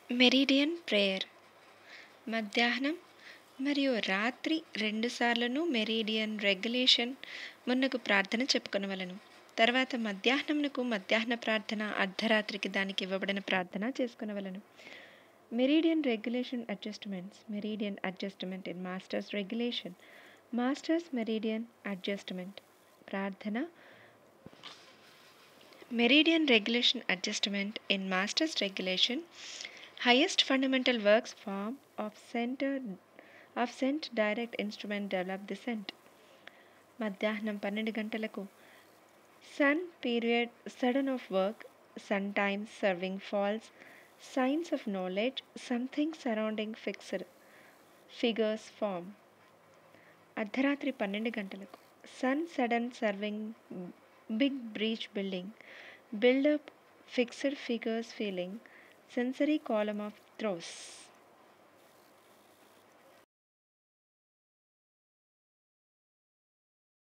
meridian prayer మధ్యాహ్నం మరియు రాత్రి రెండు సార్లును మెరీడియన్ రెగ్యులేషన్ మున్నగు ప్రార్థన చెప్పుకొనవలెను తర్వాత మధ్యాహ్నమునకు మధ్యాహ్న ప్రార్థన అర్ధరాత్రికి దానికి ఇవ్వబడిన ప్రార్థన చేసుకొనవలెను meridian regulation adjustments meridian adjustment in masters regulation masters meridian adjustment ప్రార్థన meridian regulation adjustment in masters regulation highest fundamental works form of center of scent direct instrument develop the scent మధ్యాహ్నం పన్నెండు గంటలకు sun period sudden of work sun times serving falls science of knowledge something surrounding fixed figures form అర్ధరాత్రి పన్నెండు గంటలకు sun sudden serving big breach building buildup fixed figures feeling sensory column of throws